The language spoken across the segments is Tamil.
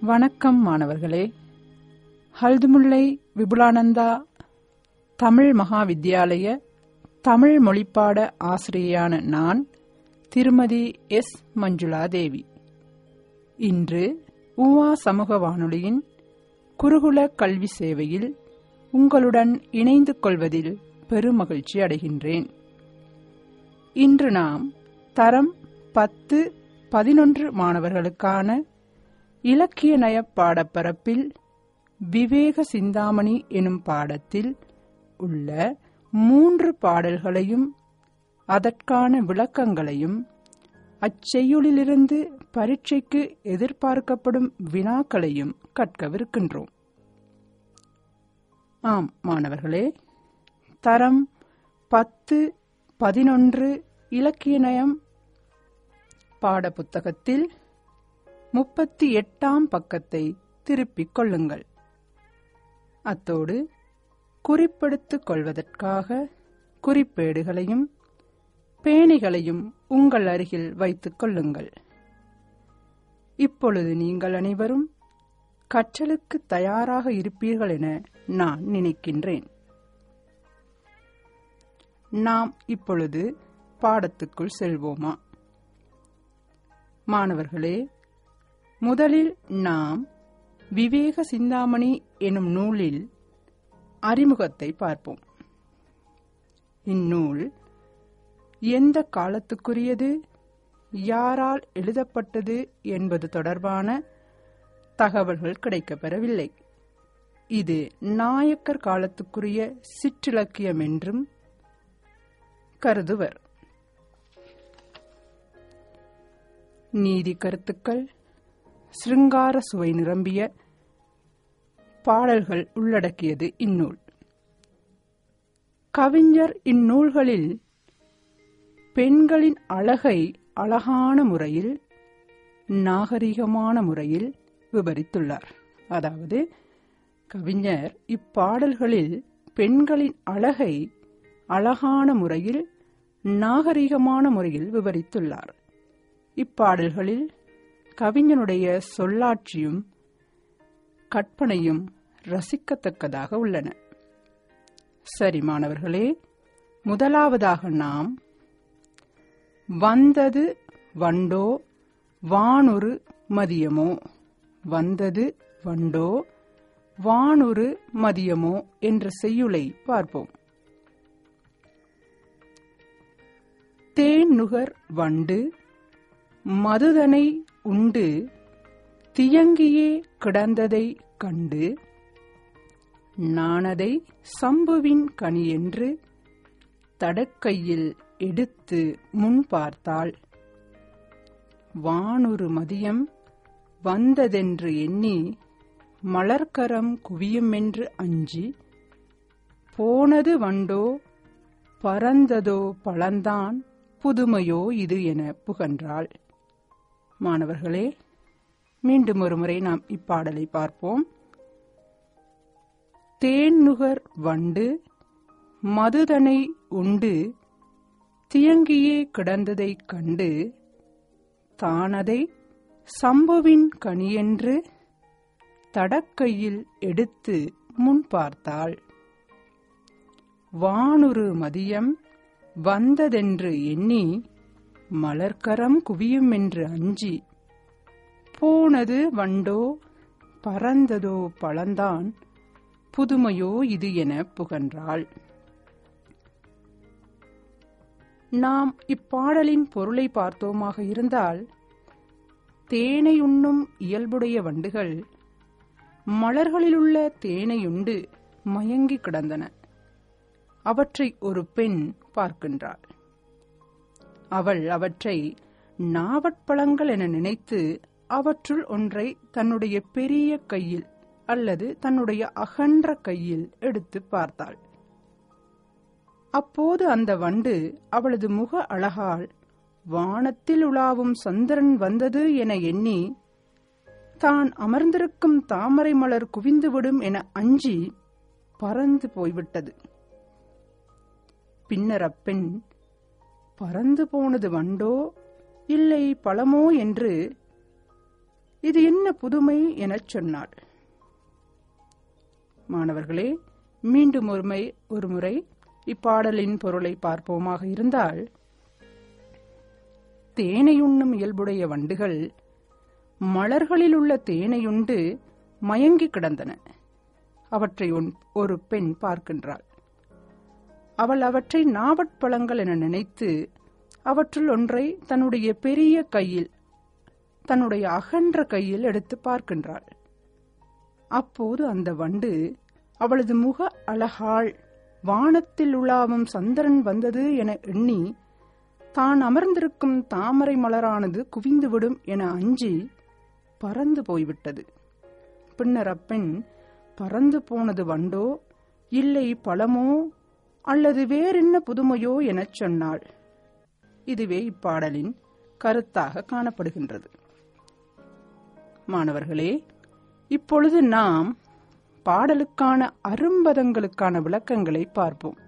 வணக்கம் மாணவர்களே ஹல்துமுல்லை விபுலானந்தா தமிழ் மகா வித்தியாலய தமிழ் மொழிப்பாட ஆசிரியையான நான் திருமதி எஸ் மஞ்சுளா தேவி இன்று உவா சமூக வானொலியின் குருகுல கல்வி சேவையில் உங்களுடன் இணைந்து கொள்வதில் பெருமகிழ்ச்சி அடைகின்றேன் இன்று நாம் தரம் பத்து பதினொன்று மாணவர்களுக்கான இலக்கிய நய பாடப்பரப்பில் விவேக சிந்தாமணி எனும் பாடத்தில் உள்ள மூன்று பாடல்களையும் அதற்கான விளக்கங்களையும் அச்செய்யுளிலிருந்து பரீட்சைக்கு எதிர்பார்க்கப்படும் வினாக்களையும் கற்கவிருக்கின்றோம் ஆம் மாணவர்களே தரம் பத்து பதினொன்று இலக்கிய நயம் பாடப்புத்தகத்தில் முப்பத்தி எட்டாம் பக்கத்தை திருப்பிக் கொள்ளுங்கள் அத்தோடு குறிப்பெடுத்துக் கொள்வதற்காக குறிப்பேடுகளையும் பேணிகளையும் உங்கள் அருகில் வைத்துக் கொள்ளுங்கள் இப்பொழுது நீங்கள் அனைவரும் கற்றலுக்கு தயாராக இருப்பீர்கள் என நான் நினைக்கின்றேன் நாம் இப்பொழுது பாடத்துக்குள் செல்வோமா மாணவர்களே முதலில் நாம் விவேக சிந்தாமணி எனும் நூலில் அறிமுகத்தை பார்ப்போம் இந்நூல் எந்த காலத்துக்குரியது யாரால் எழுதப்பட்டது என்பது தொடர்பான தகவல்கள் கிடைக்கப்பெறவில்லை இது நாயக்கர் காலத்துக்குரிய சிற்றிலக்கியம் என்றும் கருதுவர் நீதி கருத்துக்கள் சிருங்கார சுவை நிரம்பிய பாடல்கள் உள்ளடக்கியது இந்நூல் கவிஞர் இந்நூல்களில் பெண்களின் அழகை அழகான முறையில் நாகரிகமான முறையில் விவரித்துள்ளார் அதாவது கவிஞர் இப்பாடல்களில் பெண்களின் அழகை அழகான முறையில் நாகரிகமான முறையில் விவரித்துள்ளார் இப்பாடல்களில் கவிஞனுடைய சொல்லாட்சியும் கற்பனையும் ரசிக்கத்தக்கதாக உள்ளன சரி மாணவர்களே முதலாவதாக நாம் வந்தது வண்டோ வானொரு மதியமோ வந்தது வண்டோ வானொரு மதியமோ என்ற செய்யுளை பார்ப்போம் தேன் நுகர் வண்டு மதுதனை உண்டு தியங்கியே கிடந்ததை கண்டு நாணதை சம்புவின் கனியென்று தடக்கையில் எடுத்து முன் பார்த்தாள் வானொரு மதியம் வந்ததென்று எண்ணி மலர்க்கரம் குவியுமென்று அஞ்சி போனது வண்டோ பறந்ததோ பழந்தான் புதுமையோ இது என புகன்றாள் மாணவர்களே மீண்டும் ஒரு முறை நாம் இப்பாடலை பார்ப்போம் தேன் நுகர் வண்டு மதுதனை உண்டு தியங்கியே கிடந்ததைக் கண்டு தானதை சம்புவின் கனியென்று தடக்கையில் எடுத்து முன் பார்த்தாள் வானுரு மதியம் வந்ததென்று எண்ணி மலர்க்கரம் குவியும் என்று அஞ்சி போனது வண்டோ பறந்ததோ பழந்தான் புதுமையோ இது என புகன்றாள் நாம் இப்பாடலின் பொருளை பார்த்தோமாக இருந்தால் தேனை உண்ணும் இயல்புடைய வண்டுகள் மலர்களிலுள்ள தேனையுண்டு மயங்கி கிடந்தன அவற்றை ஒரு பெண் பார்க்கின்றாள் அவள் அவற்றை நாவற்பழங்கள் என நினைத்து அவற்றுள் ஒன்றை தன்னுடைய பெரிய கையில் அல்லது தன்னுடைய அகன்ற கையில் எடுத்து பார்த்தாள் அப்போது அந்த வண்டு அவளது முக அழகால் வானத்தில் உலாவும் சந்திரன் வந்தது என எண்ணி தான் அமர்ந்திருக்கும் தாமரை மலர் குவிந்துவிடும் என அஞ்சி பறந்து போய்விட்டது பின்னர் அப்பெண் பறந்து போனது வண்டோ இல்லை பழமோ என்று இது என்ன புதுமை எனச் சொன்னாள் மாணவர்களே மீண்டும் ஒருமை ஒரு முறை இப்பாடலின் பொருளை பார்ப்போமாக இருந்தால் தேனையுண்ணும் இயல்புடைய வண்டுகள் மலர்களில் உள்ள தேனையுண்டு மயங்கி கிடந்தன அவற்றை ஒரு பெண் பார்க்கின்றாள் அவள் அவற்றை நாவட்பழங்கள் என நினைத்து அவற்றுள் ஒன்றை தன்னுடைய பெரிய கையில் தன்னுடைய அகன்ற கையில் எடுத்து பார்க்கின்றாள் அப்போது அந்த வண்டு அவளது முக அழகாள் வானத்தில் உலாவும் சந்திரன் வந்தது என எண்ணி தான் அமர்ந்திருக்கும் தாமரை மலரானது குவிந்துவிடும் என அஞ்சி பறந்து போய்விட்டது பின்னர் அப்பெண் பறந்து போனது வண்டோ இல்லை பழமோ அல்லது வேறென்ன புதுமையோ எனச் சொன்னாள் இதுவே இப்பாடலின் கருத்தாக காணப்படுகின்றது மாணவர்களே இப்பொழுது நாம் பாடலுக்கான அரும்பதங்களுக்கான விளக்கங்களை பார்ப்போம்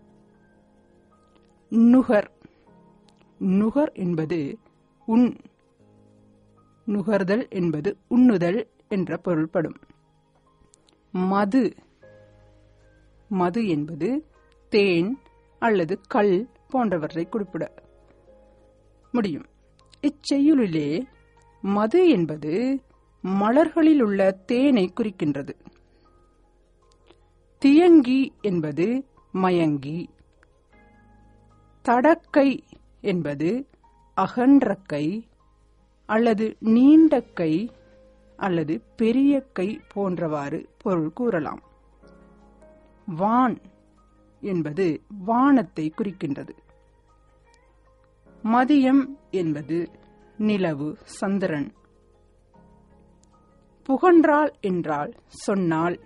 நுகர் நுகர் என்பது உண் நுகர்தல் என்பது உண்ணுதல் என்ற பொருள்படும் மது மது என்பது தேன் அல்லது கல் போன்றவற்றை குறிப்பிட முடியும் இச்செய்யுளிலே மது என்பது மலர்களில் உள்ள தேனை குறிக்கின்றது தியங்கி என்பது மயங்கி தடக்கை என்பது அகன்றக்கை அல்லது நீண்ட கை அல்லது பெரிய கை போன்றவாறு பொருள் கூறலாம் வான் என்பது வானத்தை குறிக்கின்றது மதியம் என்பது நிலவு சந்திரன் புகன்றாள் என்றால் சொன்னால்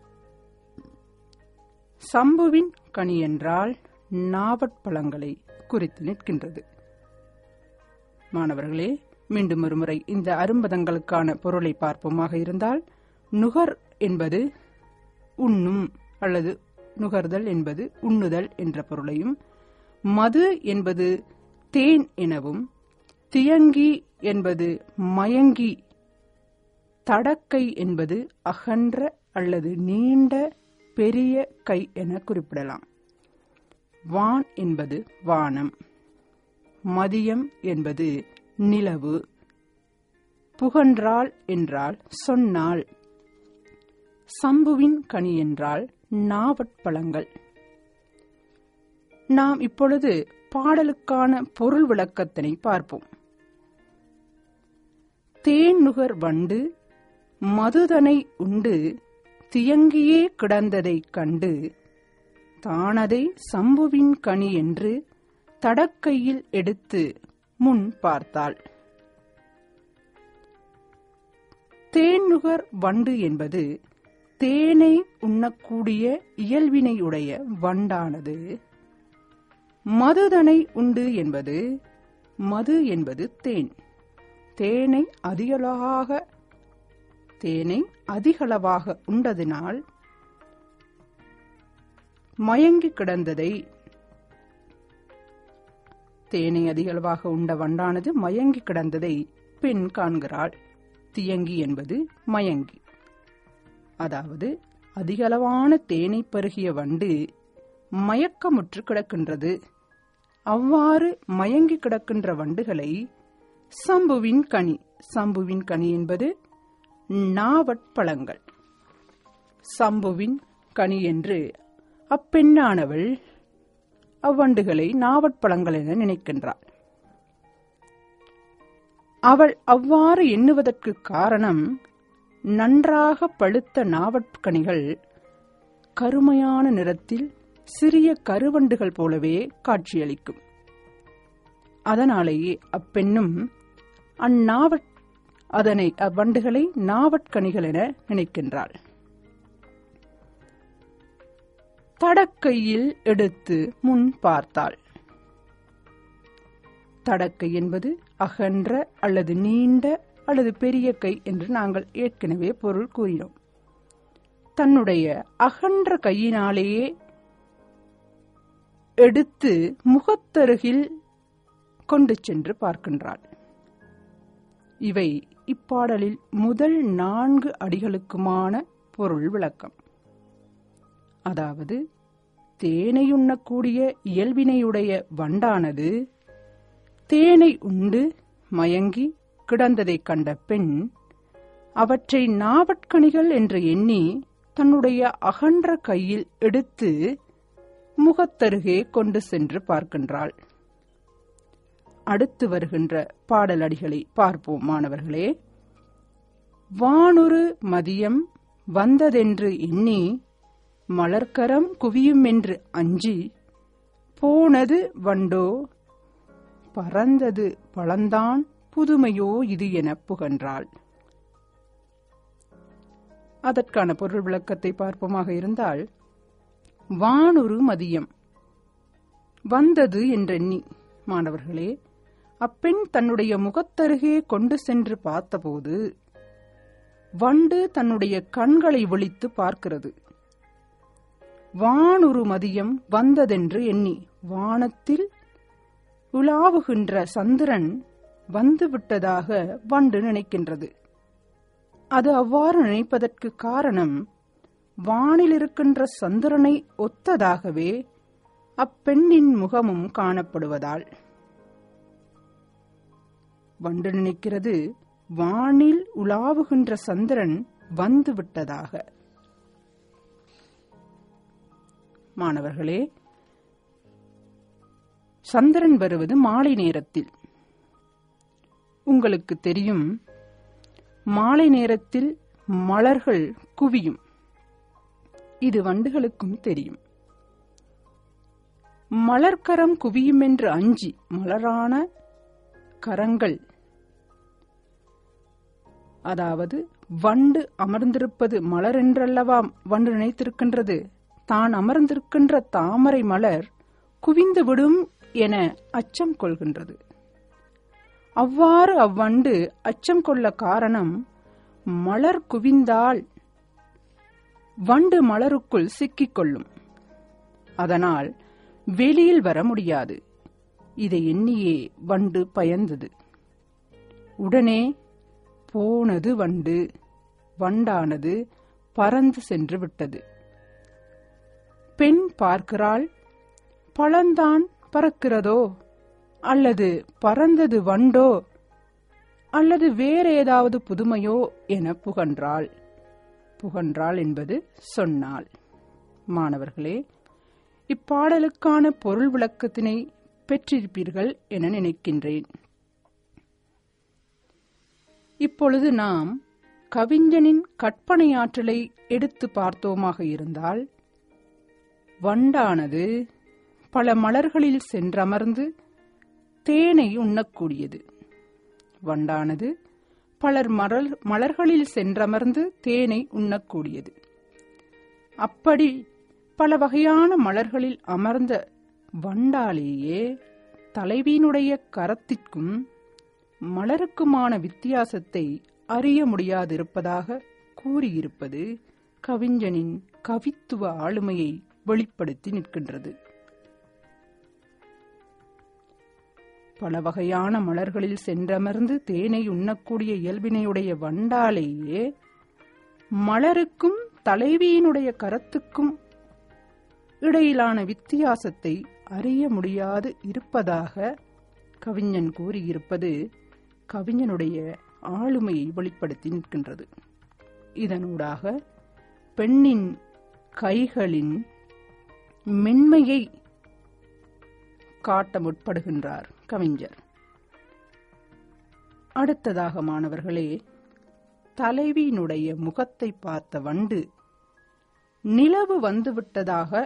சம்புவின் கனி என்றால் நாவற்பழங்களை குறித்து நிற்கின்றது மாணவர்களே மீண்டும் ஒருமுறை இந்த அரும்பதங்களுக்கான பொருளை பார்ப்போமாக இருந்தால் நுகர் என்பது உண்ணும் அல்லது நுகர்தல் என்பது உண்ணுதல் என்ற பொருளையும் மது என்பது தேன் எனவும் தியங்கி என்பது மயங்கி தடக்கை என்பது அகன்ற அல்லது நீண்ட பெரிய கை என குறிப்பிடலாம் வான் என்பது வானம் மதியம் என்பது நிலவு புகன்றாள் என்றால் சொன்னால் சம்புவின் கனி என்றால் நாவற்பழங்கள் நாம் இப்பொழுது பாடலுக்கான பொருள் விளக்கத்தினை பார்ப்போம் தேன் நுகர் வண்டு மதுதனை உண்டு தியங்கியே கிடந்ததைக் கண்டு தானதை சம்புவின் கனி என்று தடக்கையில் எடுத்து முன் பார்த்தாள் தேன்நுகர் வண்டு என்பது தேனை உண்ணக்கூடிய இயல்பினையுடைய வண்டானது மதுதனை உண்டு என்பது மது என்பது தேன் தேனை அதிகளாக தேனை அதிகளவாக உண்டதினால் மயங்கி கிடந்ததை தேனை அதிகளவாக உண்ட வண்டானது மயங்கி கிடந்ததை பெண் காண்கிறாள் தியங்கி என்பது மயங்கி அதாவது அதிகளவான தேனை பருகிய வண்டு மயக்கமுற்று கிடக்கின்றது அவ்வாறு மயங்கி கிடக்கின்ற வண்டுகளை சம்புவின் கனி சம்புவின் கனி என்பது நாவட்பழங்கள் சம்புவின் கனி என்று அப்பெண்ணானவள் அவ்வண்டுகளை நாவட்பழங்கள் என நினைக்கின்றாள் அவள் அவ்வாறு எண்ணுவதற்கு காரணம் நன்றாக பழுத்த நாவற்கனிகள் கருமையான நிறத்தில் சிறிய கருவண்டுகள் போலவே காட்சியளிக்கும் அதனாலேயே அப்பெண்ணும் அந்நாவற் அதனை அவ்வண்டுகளை நாவற்கனிகள் என நினைக்கின்றாள் தடக்கையில் எடுத்து முன் பார்த்தாள் தடக்கை என்பது அகன்ற அல்லது நீண்ட அல்லது பெரிய கை என்று நாங்கள் ஏற்கனவே பொருள் கூறினோம் தன்னுடைய அகன்ற கையினாலேயே எடுத்து முகத்தருகில் கொண்டு சென்று பார்க்கின்றாள் இவை இப்பாடலில் முதல் நான்கு அடிகளுக்குமான பொருள் விளக்கம் அதாவது தேனையுண்ணக்கூடிய இயல்பினையுடைய வண்டானது தேனை உண்டு மயங்கி கிடந்ததைக் கண்ட பெண் அவற்றை நாவட்கணிகள் என்று எண்ணி தன்னுடைய அகன்ற கையில் எடுத்து முகத்தருகே கொண்டு சென்று பார்க்கின்றாள் அடுத்து வருகின்ற பாடலடிகளை பார்ப்போம் மாணவர்களே வானுரு மதியம் வந்ததென்று எண்ணி மலர்க்கரம் குவியும் என்று அஞ்சி போனது வண்டோ பறந்தது பழந்தான் புதுமையோ இது என புகன்றாள் அதற்கான பொருள் விளக்கத்தை பார்ப்போமாக இருந்தால் வானுரு மதியம் வந்தது என்றெண்ணி மாணவர்களே அப்பெண் தன்னுடைய முகத்தருகே கொண்டு சென்று பார்த்தபோது வண்டு தன்னுடைய கண்களை விழித்து பார்க்கிறது வானுரு மதியம் வந்ததென்று எண்ணி வானத்தில் உலாவுகின்ற சந்திரன் வந்துவிட்டதாக வண்டு நினைக்கின்றது அது அவ்வாறு நினைப்பதற்கு காரணம் வானில் இருக்கின்ற சந்திரனை ஒத்ததாகவே அப்பெண்ணின் முகமும் காணப்படுவதால் வண்டு நினைக்கிறது வானில் உலாவுகின்ற சந்திரன் வந்துவிட்டதாக மாணவர்களே சந்திரன் வருவது மாலை நேரத்தில் உங்களுக்கு தெரியும் மாலை நேரத்தில் மலர்கள் குவியும் இது வண்டுகளுக்கும் தெரியும் மலர்க்கரம் குவியும் என்று அஞ்சி மலரான கரங்கள் அதாவது வண்டு அமர்ந்திருப்பது மலர் என்றல்லவா வண்டு நினைத்திருக்கின்றது தான் அமர்ந்திருக்கின்ற தாமரை மலர் குவிந்து விடும் என அச்சம் கொள்கின்றது அவ்வாறு அவ்வண்டு அச்சம் கொள்ள காரணம் மலர் குவிந்தால் வண்டு மலருக்குள் சிக்கிக் கொள்ளும் அதனால் வெளியில் வர முடியாது இதை எண்ணியே வண்டு பயந்தது உடனே போனது வண்டு வண்டானது பறந்து சென்று விட்டது பெண் பார்க்கிறாள் பழந்தான் பறக்கிறதோ அல்லது பறந்தது வண்டோ அல்லது வேற ஏதாவது புதுமையோ என புகன்றாள் புகன்றாள் என்பது சொன்னாள் மாணவர்களே இப்பாடலுக்கான பொருள் விளக்கத்தினை பெற்றிருப்பீர்கள் என நினைக்கின்றேன் இப்பொழுது நாம் கவிஞனின் கற்பனை ஆற்றலை எடுத்து பார்த்தோமாக இருந்தால் வண்டானது பல மலர்களில் சென்றமர்ந்து தேனை உண்ணக்கூடியது வண்டானது பலர் மலர் மலர்களில் சென்றமர்ந்து தேனை உண்ணக்கூடியது அப்படி பல வகையான மலர்களில் அமர்ந்த வண்டாலேயே தலைவியினுடைய கரத்திற்கும் மலருக்குமான வித்தியாசத்தை அறிய முடியாதிருப்பதாக கூறியிருப்பது கவிஞனின் கவித்துவ ஆளுமையை வெளிப்படுத்தி நிற்கின்றது பல வகையான மலர்களில் சென்றமர்ந்து தேனை உண்ணக்கூடிய இயல்பினையுடைய வண்டாலேயே மலருக்கும் தலைவியினுடைய கரத்துக்கும் இடையிலான வித்தியாசத்தை அறிய முடியாது இருப்பதாக கவிஞன் கூறியிருப்பது கவிஞனுடைய ஆளுமையை வெளிப்படுத்தி நிற்கின்றது இதனூடாக பெண்ணின் கைகளின் மென்மையை காட்ட முற்படுகின்றார் கவிஞர் அடுத்ததாக மாணவர்களே தலைவியினுடைய முகத்தை பார்த்த வண்டு நிலவு வந்துவிட்டதாக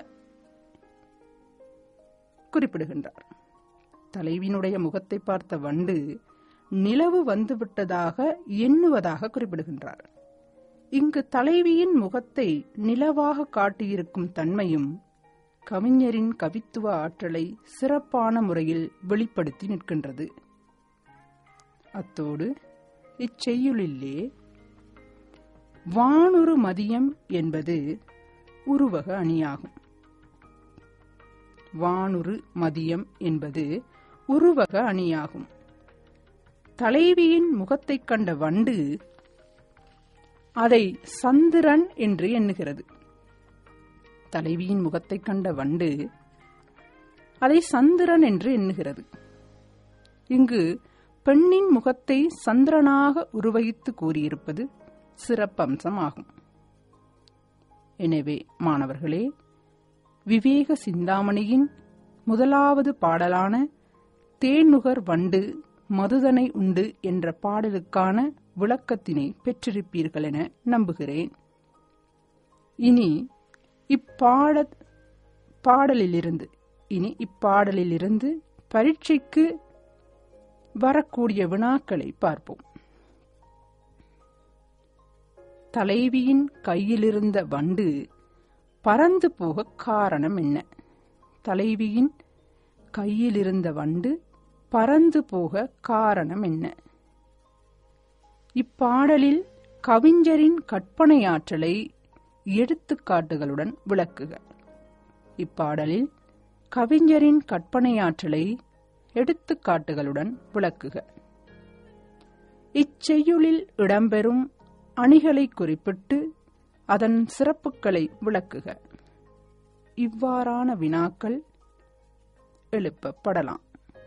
குறிப்பிடுகின்றார் தலைவியினுடைய முகத்தை பார்த்த வண்டு நிலவு வந்துவிட்டதாக எண்ணுவதாக குறிப்பிடுகின்றார் இங்கு தலைவியின் முகத்தை நிலவாக காட்டியிருக்கும் தன்மையும் கவிஞரின் கவித்துவ ஆற்றலை சிறப்பான முறையில் வெளிப்படுத்தி நிற்கின்றது அத்தோடு இச்செய்யுளிலே வானுரு மதியம் என்பது உருவக அணியாகும் வானுரு மதியம் என்பது உருவக அணியாகும் தலைவியின் முகத்தைக் கண்ட வண்டு அதை சந்திரன் என்று எண்ணுகிறது தலைவியின் முகத்தைக் கண்ட வண்டு அதை சந்திரன் என்று எண்ணுகிறது இங்கு பெண்ணின் முகத்தை சந்திரனாக உருவகித்து கூறியிருப்பது சிறப்பம்சமாகும் எனவே மாணவர்களே விவேக சிந்தாமணியின் முதலாவது பாடலான தேனுகர் வண்டு மதுதனை உண்டு என்ற பாடலுக்கான விளக்கத்தினை பெற்றிருப்பீர்கள் என நம்புகிறேன் இனி இப்பாட பாடலிலிருந்து இனி இப்பாடலிலிருந்து பரீட்சைக்கு வரக்கூடிய வினாக்களை பார்ப்போம் தலைவியின் கையிலிருந்த வண்டு பறந்து போக காரணம் என்ன தலைவியின் கையிலிருந்த வண்டு பறந்து போக காரணம் என்ன இப்பாடலில் கவிஞரின் கற்பனை ஆற்றலை எடுத்துக்காட்டுகளுடன் விளக்குக இப்பாடலில் கவிஞரின் கற்பனை ஆற்றலை எடுத்துக்காட்டுகளுடன் விளக்குக இச்செய்யுளில் இடம்பெறும் அணிகளை குறிப்பிட்டு அதன் சிறப்புகளை விளக்குக இவ்வாறான வினாக்கள் எழுப்பப்படலாம்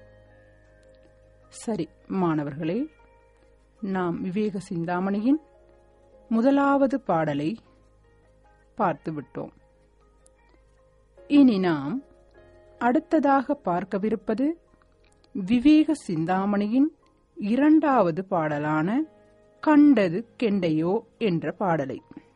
சரி மாணவர்களே நாம் விவேக சிந்தாமணியின் முதலாவது பாடலை பார்த்துவிட்டோம் இனி நாம் அடுத்ததாக பார்க்கவிருப்பது விவேக சிந்தாமணியின் இரண்டாவது பாடலான கண்டது கெண்டையோ என்ற பாடலை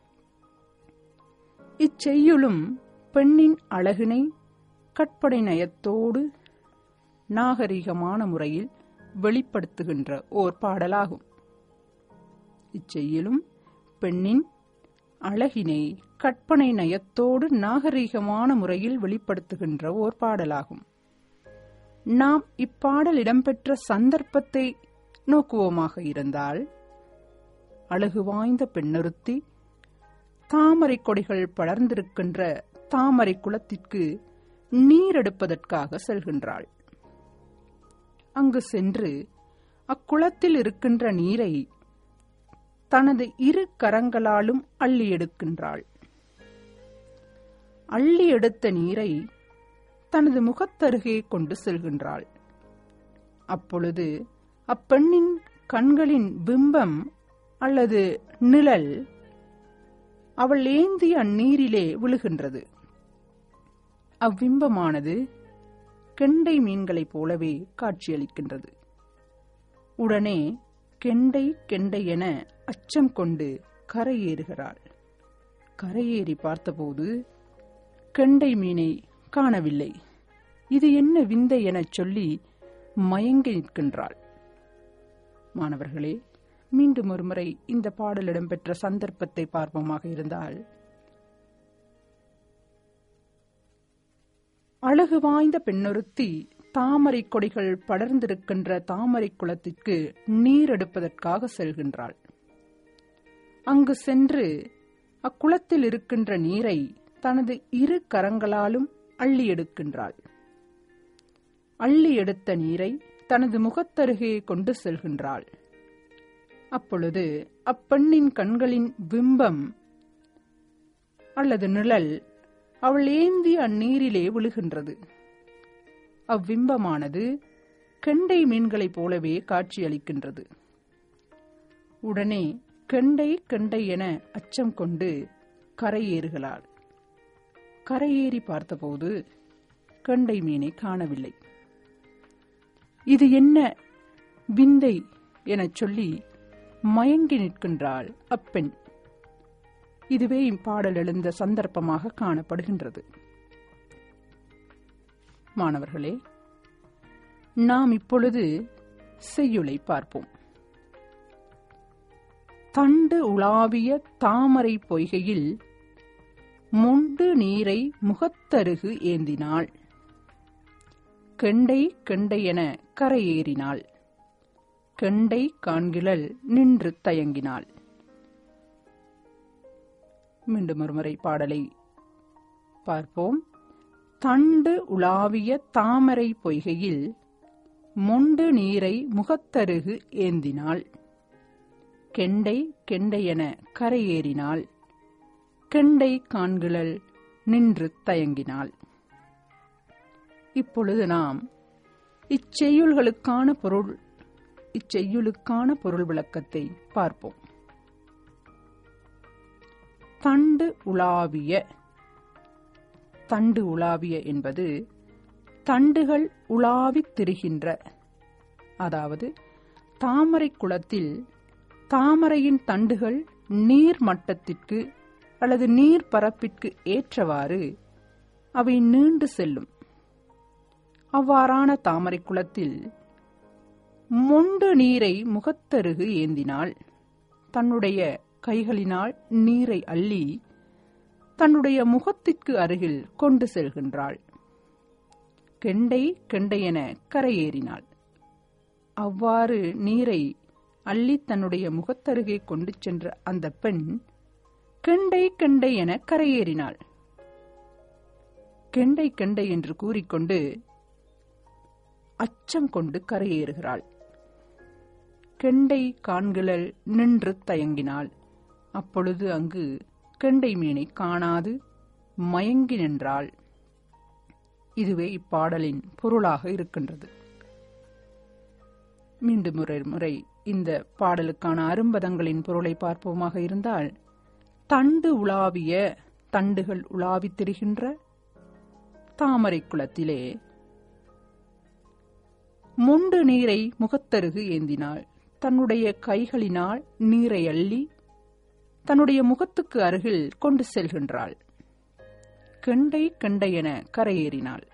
இச்செய்யுளும் பெண்ணின் அழகினை கற்பனை நயத்தோடு நாகரிகமான முறையில் வெளிப்படுத்துகின்ற ஓர் பாடலாகும் இச்செய்யிலும் பெண்ணின் அழகினை கற்பனை நயத்தோடு நாகரிகமான முறையில் வெளிப்படுத்துகின்ற ஓர் பாடலாகும் நாம் இப்பாடல் இடம்பெற்ற சந்தர்ப்பத்தை நோக்குவோமாக இருந்தால் அழகு வாய்ந்த பெண்ணொருத்தி தாமரை கொடிகள் படர்ந்திருக்கின்ற தாமரை குளத்திற்கு நீர் எடுப்பதற்காக செல்கின்றாள் அங்கு சென்று அக்குளத்தில் இருக்கின்ற நீரை தனது இரு கரங்களாலும் அள்ளி எடுக்கின்றாள் அள்ளி எடுத்த நீரை தனது முகத்தருகே கொண்டு செல்கின்றாள் அப்பொழுது அப்பெண்ணின் கண்களின் பிம்பம் அல்லது நிழல் அவள் ஏந்திய அந்நீரிலே விழுகின்றது அவ்விம்பமானது கெண்டை மீன்களைப் போலவே காட்சியளிக்கின்றது உடனே கெண்டை கெண்டை என அச்சம் கொண்டு கரையேறுகிறாள் கரையேறி பார்த்தபோது கெண்டை மீனை காணவில்லை இது என்ன விந்தை எனச் சொல்லி மயங்கி நிற்கின்றாள் மாணவர்களே மீண்டும் ஒருமுறை இந்த பாடல் இடம்பெற்ற சந்தர்ப்பத்தை பார்ப்போமாக இருந்தால் அழகு வாய்ந்த பெண்ணொருத்தி தாமரை கொடிகள் படர்ந்திருக்கின்ற தாமரை குளத்திற்கு நீர் எடுப்பதற்காக செல்கின்றாள் அங்கு சென்று அக்குளத்தில் இருக்கின்ற நீரை தனது இரு கரங்களாலும் அள்ளி எடுக்கின்றாள் அள்ளி எடுத்த நீரை தனது முகத்தருகே கொண்டு செல்கின்றாள் அப்பொழுது அப்பெண்ணின் கண்களின் பிம்பம் அல்லது நிழல் அவள் ஏந்திய அந்நீரிலே விழுகின்றது அவ்விம்பமானது கெண்டை மீன்களைப் போலவே காட்சியளிக்கின்றது உடனே கெண்டை கெண்டை என அச்சம் கொண்டு கரையேறுகிறாள் கரையேறி பார்த்தபோது கெண்டை மீனை காணவில்லை இது என்ன விந்தை எனச் சொல்லி மயங்கி நிற்கின்றாள் அப்பெண் இதுவே இப்பாடல் எழுந்த சந்தர்ப்பமாக காணப்படுகின்றது மாணவர்களே நாம் இப்பொழுது செய்யுளை பார்ப்போம் தண்டு உலாவிய தாமரை பொய்கையில் மொண்டு நீரை முகத்தருகு ஏந்தினாள் கெண்டை கெண்டை என கரையேறினாள் கெண்டை காண்கிழல் நின்று தயங்கினாள் மீண்டும் ஒருமுறை பாடலை பார்ப்போம் தண்டு உலாவிய தாமரை பொய்கையில் மொண்டு நீரை முகத்தருகு ஏந்தினாள் கெண்டை கெண்டையென கரையேறினாள் கெண்டை காண்கிழல் நின்று தயங்கினாள் இப்பொழுது நாம் இச்செய்யுள்களுக்கான பொருள் இச்செய்யுளுக்கான பொருள் விளக்கத்தை பார்ப்போம் தண்டு உலாவிய தண்டு உலாவிய என்பது தண்டுகள் உலாவித் திரிகின்ற அதாவது தாமரை குளத்தில் தாமரையின் தண்டுகள் நீர் மட்டத்திற்கு அல்லது நீர் பரப்பிற்கு ஏற்றவாறு அவை நீண்டு செல்லும் அவ்வாறான தாமரை குளத்தில் மொண்டு நீரை முகத்தருகு ஏந்தினாள் தன்னுடைய கைகளினால் நீரை அள்ளி தன்னுடைய முகத்திற்கு அருகில் கொண்டு செல்கின்றாள் கெண்டை கெண்டையென கரையேறினாள் அவ்வாறு நீரை அள்ளி தன்னுடைய முகத்தருகே கொண்டு சென்ற அந்த பெண் கெண்டை கெண்டை என கரையேறினாள் கெண்டை கெண்டை என்று கூறிக்கொண்டு அச்சம் கொண்டு கரையேறுகிறாள் கெண்டை காண்கிழல் நின்று தயங்கினாள் அப்பொழுது அங்கு கெண்டை மீனை காணாது மயங்கி நின்றாள் இதுவே இப்பாடலின் பொருளாக இருக்கின்றது மீண்டும் முறை முறை இந்த பாடலுக்கான அரும்பதங்களின் பொருளை பார்ப்போமாக இருந்தால் தண்டு உலாவிய தண்டுகள் உலாவித் திரிகின்ற தாமரை குளத்திலே முண்டு நீரை முகத்தருகு ஏந்தினாள் தன்னுடைய கைகளினால் நீரை அள்ளி தன்னுடைய முகத்துக்கு அருகில் கொண்டு செல்கின்றாள் கெண்டை கெண்டை என கரையேறினாள்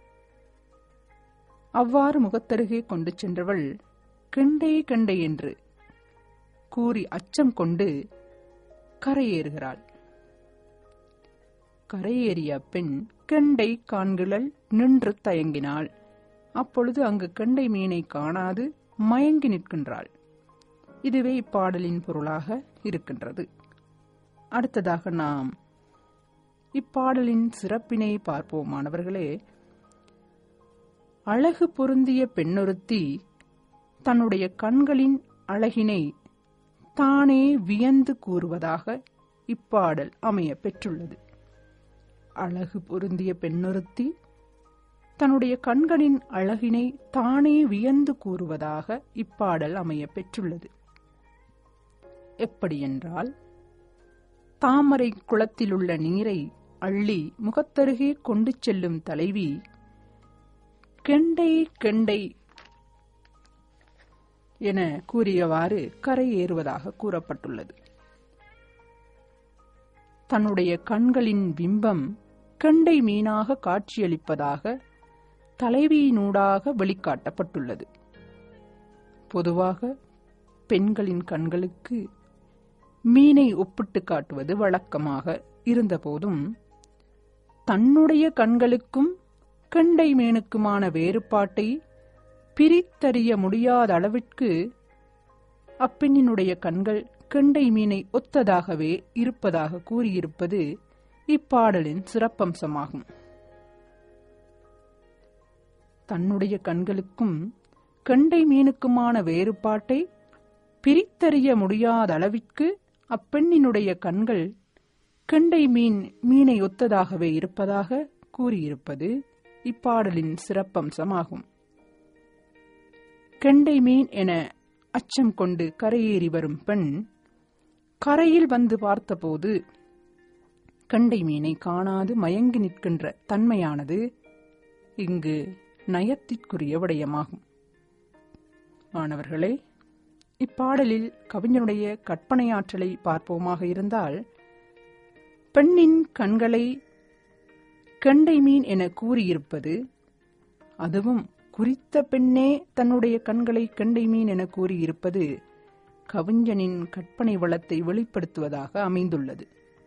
அவ்வாறு முகத்தருகே கொண்டு சென்றவள் கெண்டை கெண்டை என்று கூறி அச்சம் கொண்டு கரையேறுகிறாள் கரையேறிய பெண் கெண்டை காண்கிழல் நின்று தயங்கினாள் அப்பொழுது அங்கு கெண்டை மீனை காணாது மயங்கி நிற்கின்றாள் இதுவே இப்பாடலின் பொருளாக இருக்கின்றது அடுத்ததாக நாம் இப்பாடலின் சிறப்பினை பார்ப்போம் மாணவர்களே அழகு பொருந்திய பெண்ணொருத்தி தன்னுடைய கண்களின் அழகினை தானே வியந்து கூறுவதாக இப்பாடல் அமைய பெற்றுள்ளது அழகு பொருந்திய பெண்ணொருத்தி தன்னுடைய கண்களின் அழகினை தானே வியந்து கூறுவதாக இப்பாடல் அமைய பெற்றுள்ளது எப்படியென்றால் தாமரை குளத்திலுள்ள நீரை அள்ளி முகத்தருகே கொண்டு செல்லும் தலைவி கெண்டை கெண்டை என கூறியவாறு கரையேறுவதாக கூறப்பட்டுள்ளது தன்னுடைய கண்களின் பிம்பம் கெண்டை மீனாக காட்சியளிப்பதாக தலைவியினூடாக வெளிக்காட்டப்பட்டுள்ளது பொதுவாக பெண்களின் கண்களுக்கு மீனை ஒப்பிட்டு காட்டுவது வழக்கமாக இருந்தபோதும் தன்னுடைய கண்களுக்கும் கெண்டை மீனுக்குமான வேறுபாட்டை பிரித்தறிய முடியாத அளவிற்கு அப்பெண்ணினுடைய கண்கள் கெண்டை மீனை ஒத்ததாகவே இருப்பதாக கூறியிருப்பது இப்பாடலின் சிறப்பம்சமாகும் தன்னுடைய கண்களுக்கும் கெண்டை மீனுக்குமான வேறுபாட்டை பிரித்தறிய முடியாத அளவிற்கு அப்பெண்ணினுடைய கண்கள் கெண்டை மீன் மீனை ஒத்ததாகவே இருப்பதாக கூறியிருப்பது இப்பாடலின் சிறப்பம்சமாகும் கெண்டை மீன் என அச்சம் கொண்டு கரையேறி வரும் பெண் கரையில் வந்து பார்த்தபோது கண்டை மீனை காணாது மயங்கி நிற்கின்ற தன்மையானது இங்கு நயத்திற்குரிய விடயமாகும் மாணவர்களே இப்பாடலில் கவிஞனுடைய கற்பனையாற்றலை பார்ப்போமாக இருந்தால் பெண்ணின் கண்களை கெண்டை மீன் என கூறியிருப்பது அதுவும் குறித்த பெண்ணே தன்னுடைய கண்களை கெண்டை மீன் என கூறியிருப்பது கவிஞனின் கற்பனை வளத்தை வெளிப்படுத்துவதாக அமைந்துள்ளது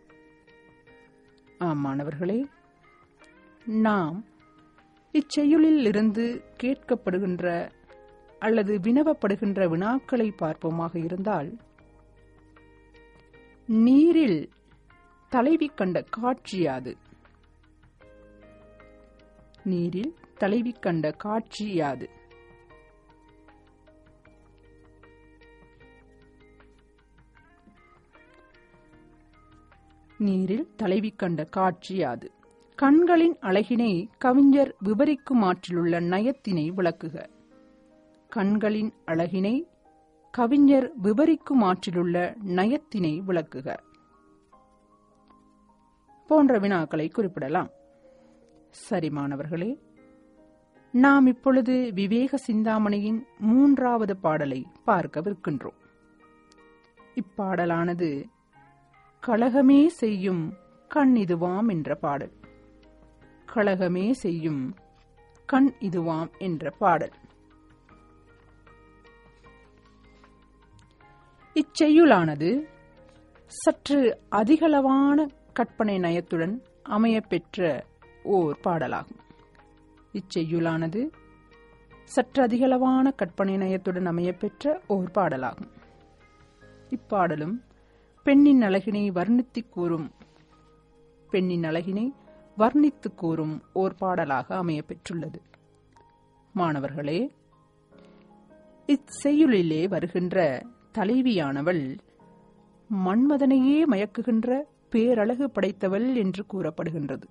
ஆம் மாணவர்களே நாம் இச்செயலில் இருந்து கேட்கப்படுகின்ற அல்லது வினவப்படுகின்ற வினாக்களை பார்ப்போமாக இருந்தால் நீரில் தலைவி கண்ட காட்சியாது நீரில் தலைவி கண்ட காட்சி யாது நீரில் தலைவி கண்ட காட்சி அது கண்களின் அழகினை கவிஞர் விவரிக்குமாற்றிலுள்ள நயத்தினை விளக்குக கண்களின் அழகினை கவிஞர் விவரிக்குமாற்றிலுள்ள நயத்தினை விளக்குக போன்ற வினாக்களை குறிப்பிடலாம் சரி மாணவர்களே நாம் இப்பொழுது விவேக சிந்தாமணியின் மூன்றாவது பாடலை பார்க்கவிருக்கின்றோம் இப்பாடலானது கழகமே செய்யும் கண் இதுவாம் என்ற பாடல் கழகமே செய்யும் கண் இதுவாம் என்ற பாடல் இச்செய்யுளானது சற்று அதிகளவான கற்பனை நயத்துடன் அமையப்பெற்ற ஓர் பாடலாகும் இச்செய்யுளானது சற்று அதிகளவான கற்பனை நயத்துடன் அமையப்பெற்ற ஓர் பாடலாகும் இப்பாடலும் பெண்ணின் அழகினை வர்ணித்துக் கூறும் பெண்ணின் அழகினை வர்ணித்து கூறும் ஓர் பாடலாக அமையப்பெற்றுள்ளது மாணவர்களே இச்செய்யுளிலே வருகின்ற தலைவியானவள் மன்மதனையே மயக்குகின்ற பேரழகு படைத்தவள் என்று கூறப்படுகின்றது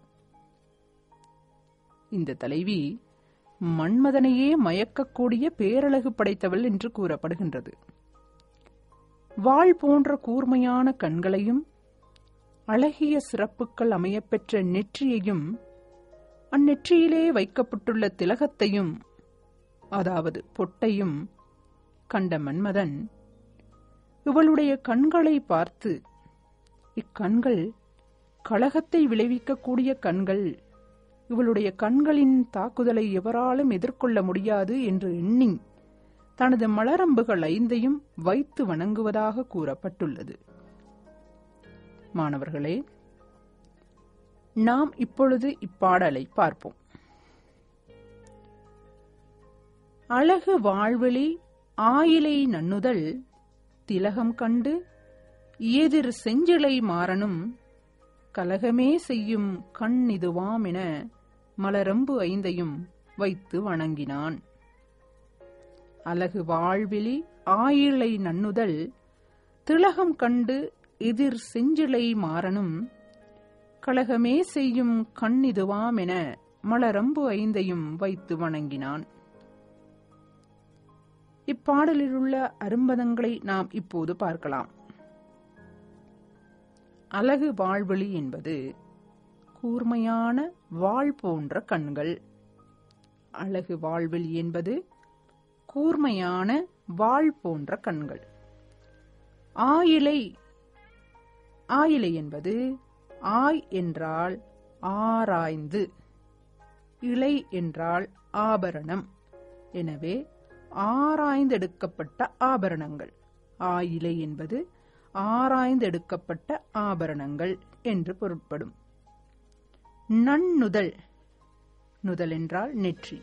இந்த தலைவி மன்மதனையே மயக்கக்கூடிய பேரழகு படைத்தவள் என்று கூறப்படுகின்றது வாள் போன்ற கூர்மையான கண்களையும் அழகிய சிறப்புகள் அமையப்பெற்ற நெற்றியையும் அந்நெற்றியிலே வைக்கப்பட்டுள்ள திலகத்தையும் அதாவது பொட்டையும் கண்ட மன்மதன் இவளுடைய கண்களை பார்த்து இக்கண்கள் கழகத்தை விளைவிக்கக்கூடிய கண்கள் இவளுடைய கண்களின் தாக்குதலை எவராலும் எதிர்கொள்ள முடியாது என்று எண்ணி தனது மலரம்புகள் ஐந்தையும் வைத்து வணங்குவதாக கூறப்பட்டுள்ளது மாணவர்களே நாம் இப்பொழுது இப்பாடலை பார்ப்போம் அழகு வாழ்வெளி ஆயிலை நன்னுதல் திலகம் கண்டு எதிர் செஞ்சிலை மாறனும் கலகமே செய்யும் கண் இதுவாம் என மலரம்பு ஐந்தையும் வைத்து வணங்கினான் அழகு வாழ்விலி ஆயிலை நன்னுதல் திலகம் கண்டு எதிர் செஞ்சிலை மாறனும் கழகமே செய்யும் கண் இதுவாம் என மலரம்பு ஐந்தையும் வைத்து வணங்கினான் இப்பாடலில் உள்ள அரும்பதங்களை நாம் இப்போது பார்க்கலாம் அழகு வாழ்வெளி என்பது கூர்மையான வாழ் போன்ற கண்கள் அழகு வாழ்வெளி என்பது கூர்மையான வாழ் போன்ற கண்கள் ஆயிலை ஆயிலை என்பது ஆய் என்றால் ஆராய்ந்து இலை என்றால் ஆபரணம் எனவே ஆராய்ந்தெடுக்கப்பட்ட ஆபரணங்கள் ஆயிலை என்பது ஆராய்ந்தெடுக்கப்பட்ட ஆபரணங்கள் என்று பொருட்படும் நன்னுதல் நுதல் என்றால் நெற்றி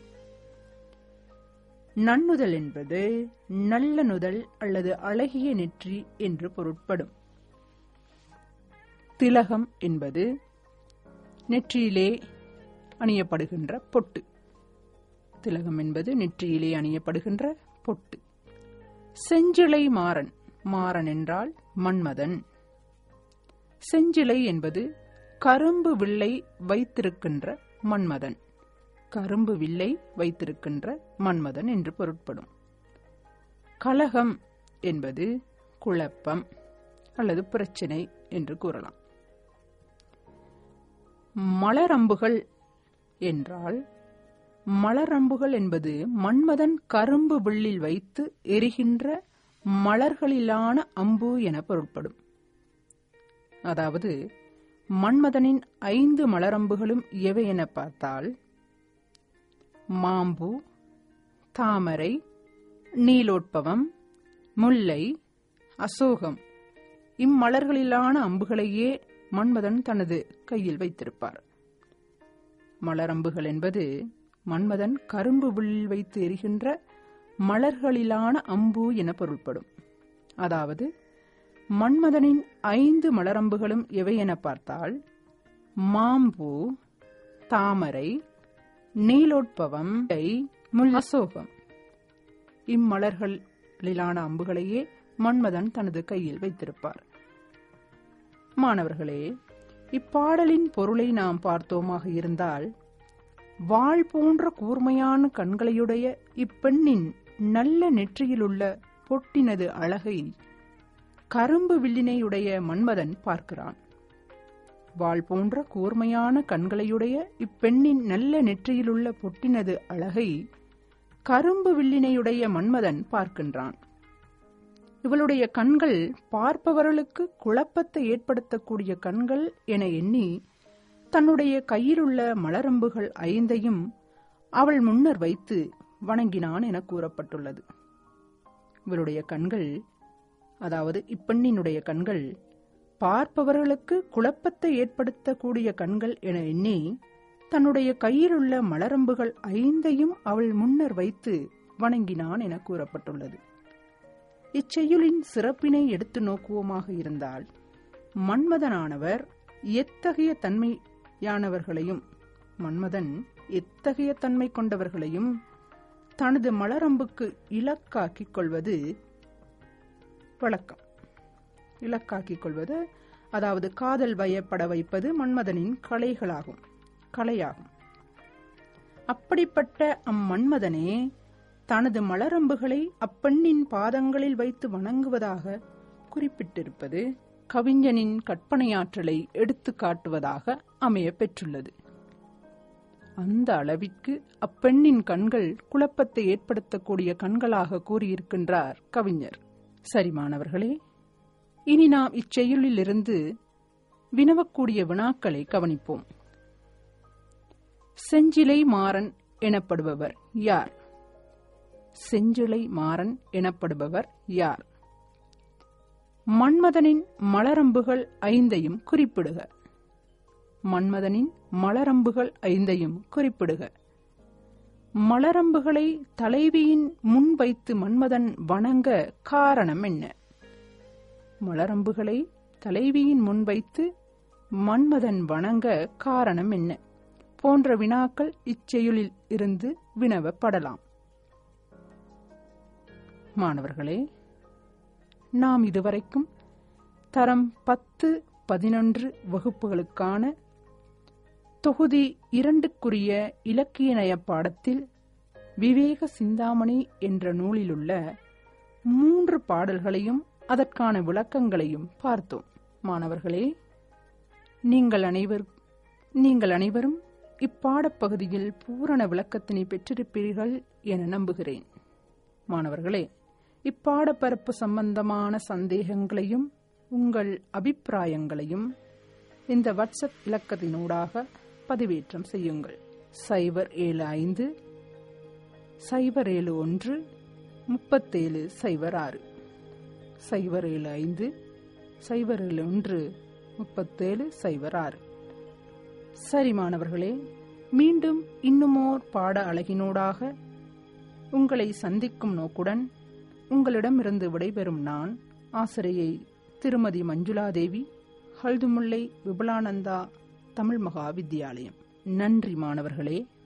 நன்னுதல் என்பது நல்ல நுதல் அல்லது அழகிய நெற்றி என்று பொருட்படும் திலகம் என்பது நெற்றியிலே அணியப்படுகின்ற பொட்டு திலகம் என்பது நெற்றியிலே அணியப்படுகின்ற பொட்டு செஞ்சிலை மாறன் மாறன் என்றால் மன்மதன் செஞ்சிலை என்பது கரும்பு வில்லை வைத்திருக்கின்ற மன்மதன் கரும்பு வில்லை வைத்திருக்கின்ற மன்மதன் என்று பொருட்படும் கலகம் என்பது குழப்பம் அல்லது பிரச்சினை என்று கூறலாம் மலரம்புகள் என்றால் மலரம்புகள் என்பது மன்மதன் கரும்பு வில்லில் வைத்து எரிகின்ற மலர்களிலான அம்பு என பொருட்படும் அதாவது மன்மதனின் ஐந்து மலரம்புகளும் எவை என பார்த்தால் மாம்பு தாமரை நீலோட்பவம் முல்லை அசோகம் இம்மலர்களிலான அம்புகளையே மன்மதன் தனது கையில் வைத்திருப்பார் மலரம்புகள் என்பது மன்மதன் கரும்பு வில்லில் வைத்து எரிகின்ற மலர்களிலான அம்பு என பொருள்படும் அதாவது மன்மதனின் ஐந்து மலரம்புகளும் எவை என பார்த்தால் மாம்பூ தாமரை நீலோட்பவம் முல் அசோகம் இம்மலர்களிலான அம்புகளையே மன்மதன் தனது கையில் வைத்திருப்பார் மாணவர்களே இப்பாடலின் பொருளை நாம் பார்த்தோமாக இருந்தால் வாள் போன்ற கூர்மையான கண்களையுடைய இப்பெண்ணின் நல்ல நெற்றியிலுள்ள பொட்டினது அழகை கரும்பு வில்லினையுடைய மன்மதன் பார்க்கிறான் வாள் போன்ற கூர்மையான கண்களையுடைய இப்பெண்ணின் நல்ல நெற்றியிலுள்ள பொட்டினது அழகை கரும்பு வில்லினையுடைய மன்மதன் பார்க்கின்றான் இவளுடைய கண்கள் பார்ப்பவர்களுக்கு குழப்பத்தை ஏற்படுத்தக்கூடிய கண்கள் என எண்ணி தன்னுடைய கையிலுள்ள மலரம்புகள் ஐந்தையும் அவள் முன்னர் வைத்து வணங்கினான் என கூறப்பட்டுள்ளது இவளுடைய கண்கள் அதாவது இப்பெண்ணினுடைய கண்கள் பார்ப்பவர்களுக்கு குழப்பத்தை ஏற்படுத்தக்கூடிய கண்கள் என எண்ணி தன்னுடைய கையிலுள்ள மலரம்புகள் ஐந்தையும் அவள் முன்னர் வைத்து வணங்கினான் என கூறப்பட்டுள்ளது இச்செய்யுளின் சிறப்பினை எடுத்து நோக்குவோமாக இருந்தால் மன்மதனானவர் எத்தகைய தன்மையானவர்களையும் மன்மதன் எத்தகைய தன்மை கொண்டவர்களையும் தனது மலரம்புக்கு இலக்காக்கிக் கொள்வது வழக்கம் இலக்காக்கிக் கொள்வது அதாவது காதல் வயப்பட வைப்பது மன்மதனின் கலைகளாகும் கலையாகும் அப்படிப்பட்ட அம்மன்மதனே தனது மலரம்புகளை அப்பெண்ணின் பாதங்களில் வைத்து வணங்குவதாக குறிப்பிட்டிருப்பது கவிஞனின் கற்பனையாற்றலை எடுத்து காட்டுவதாக அமைய பெற்றுள்ளது அந்த அளவிற்கு அப்பெண்ணின் கண்கள் குழப்பத்தை ஏற்படுத்தக்கூடிய கண்களாக கூறியிருக்கின்றார் கவிஞர் சரி மாணவர்களே இனி நாம் இச்செயலிலிருந்து வினவக்கூடிய வினாக்களை கவனிப்போம் செஞ்சிலை மாறன் எனப்படுபவர் யார் செஞ்சிலை மாறன் எனப்படுபவர் யார் மன்மதனின் மலரம்புகள் ஐந்தையும் குறிப்பிடுக மன்மதனின் மலரம்புகள் ஐந்தையும் குறிப்பிடுக மலரம்புகளை தலைவியின் முன் வைத்து மன்மதன் வணங்க காரணம் என்ன மலரம்புகளை தலைவியின் முன் வைத்து மன்மதன் வணங்க காரணம் என்ன போன்ற வினாக்கள் இச்செயலில் இருந்து வினவப்படலாம் மாணவர்களே நாம் இதுவரைக்கும் தரம் பத்து பதினொன்று வகுப்புகளுக்கான தொகுதி இரண்டுக்குரிய இலக்கிய நய பாடத்தில் விவேக சிந்தாமணி என்ற நூலிலுள்ள மூன்று பாடல்களையும் அதற்கான விளக்கங்களையும் பார்த்தோம் மாணவர்களே நீங்கள் அனைவர் நீங்கள் அனைவரும் இப்பாடப்பகுதியில் பூரண விளக்கத்தினை பெற்றிருப்பீர்கள் என நம்புகிறேன் மாணவர்களே இப்பாடப்பரப்பு சம்பந்தமான சந்தேகங்களையும் உங்கள் அபிப்பிராயங்களையும் இந்த வாட்ஸ்அப் இலக்கத்தினூடாக பதிவேற்றம் செய்யுங்கள் சைபர் ஏழு ஐந்து சைபர் ஏழு ஒன்று முப்பத்தேழு சைபர் ஆறு சைபர் ஏழு ஐந்து சைபர் ஏழு ஒன்று முப்பத்தேழு சைபர் ஆறு சரி மாணவர்களே மீண்டும் இன்னுமோர் பாட அழகினூடாக உங்களை சந்திக்கும் நோக்குடன் உங்களிடமிருந்து விடைபெறும் நான் ஆசிரியை திருமதி மஞ்சுளாதேவி ஹல்துமுல்லை விபுலானந்தா தமிழ் மகா வித்தியாலயம் நன்றி மாணவர்களே